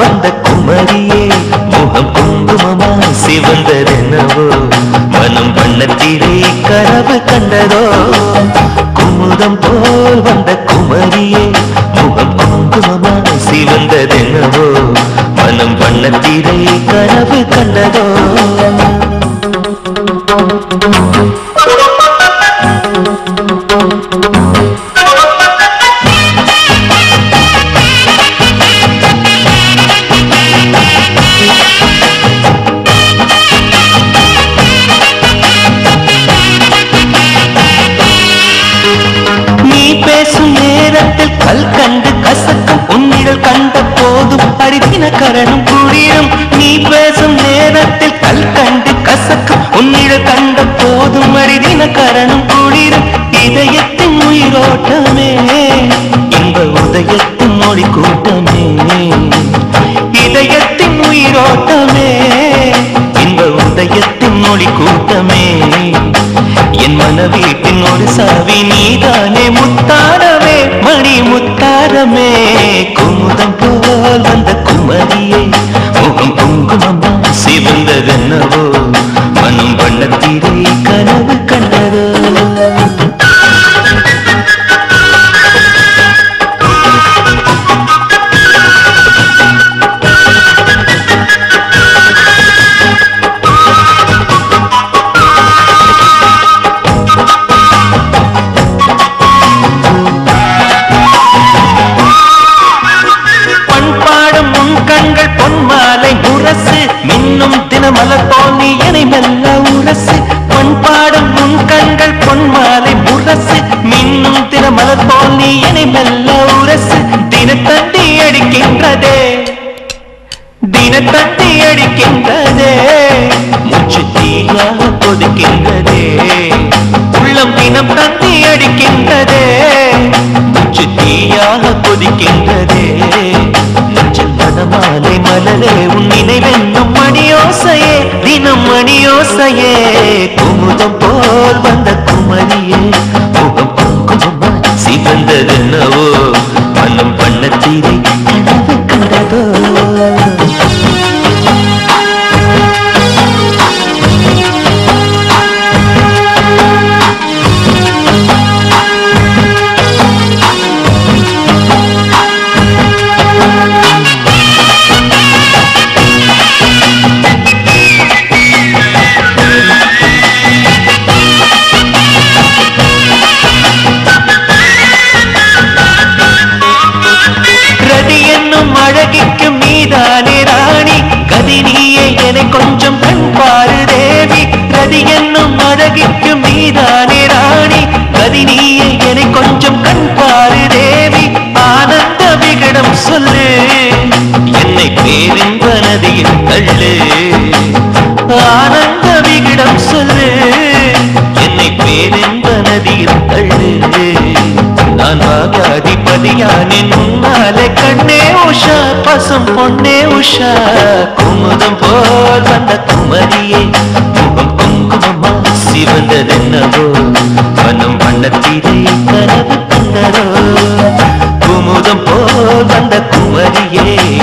வந்த குமரியே முகம் குங்குமமா சிவந்ததென்னவோ மனம் வண்ணத்திலே கனவு கண்டதோ குமுதம் போல் வந்த குமரியே முகம் குங்குமமா சிவந்ததென்னவோ மனம் வண்ணத்திலே கனவு கண்டதோ நீ பேசும் நேரத்தில் கல் கண்டு கசக்கும் உன்னிடல் கண்ட போதும் அரிதின கரணும் குளிரும் நீ பேசும் நேரத்தில் கல் கண்டு கசக்கும் உன்னிடல் கண்ட போதும் அரிதின கரணும் குளிரும் இதயத்தின் உயிரோட்டமே இன்ப உதயத்தின் மொழி கூட்டமே இதயத்தின் உயிரோட்டமே இன்ப உதயத்தின் மொழி கூட்டமே என் மனவீட்டின் ஒரு சாவி நீதானே முத்தாரமே மணி முத்தாரமே குமுதம் போல் வந்த குமரியே முகம் குங்குமமா சிவந்ததென்னவோ மனம் வண்ணத்திரை கனவு கண்டதோ பண்பாடும் உன் கண்கள் பொன்மாலை முரசு மின்னும் தினமலர் போல் நீ என்னை மெல்ல உரசு பண்பாடும் உன் கண்கள் பொன்மாலை முரசு மின்னும் தினமலர் போல் நீ என்னை மெல்ல உரசு தினத்தண்டி அடிக்கின்றதே தினத்தண்டி அடிக்கின்றதே மூச்சு தீயாக கொதிக்கின்றதே உள்ளம் தினம் தண்டி அடிக்கின்றதே மூச்சு தீயாக கொதிக்கின்றதே நெஞ்சில் மனமாலை மலரே உன் நினைவென்னும் மணியோசையே தினம் மணியோசையே குமுதம் போல் வந்த குமரியே முகம் குங்குமமா சிவந்ததென்னவோ மனம் பண்ணத்தீரை கனவு கண்டதோ ரதி என்னும் அழகிக்கு மீதானே ராணி கதி நீயே என கொஞ்சம் கண் பாரு தேவி ரதி என்னும் அழகிக்கு மீதானே ராணி கதி நீயே என கொஞ்சம் கண் பாரு தேவி ஆனந்த விகடம் சொல்லு என்னை பேரின்ப நதியில் தள்ளு ஆனந்த விகடம் சொல்லு என்னை பேரின்ப நதியில் தள்ளு நான் பாகாதிபதியானின் முன்னாலே கண்ணே உஷா பசும் பொன்னே உஷா குமுதம் போல் வந்த குமரியே முகம் குங்குமமா சிவந்ததென்னவோ மனம் வண்ணத்திரை கனவு கண்டதோ குமுதம் போல் வந்த குமரியே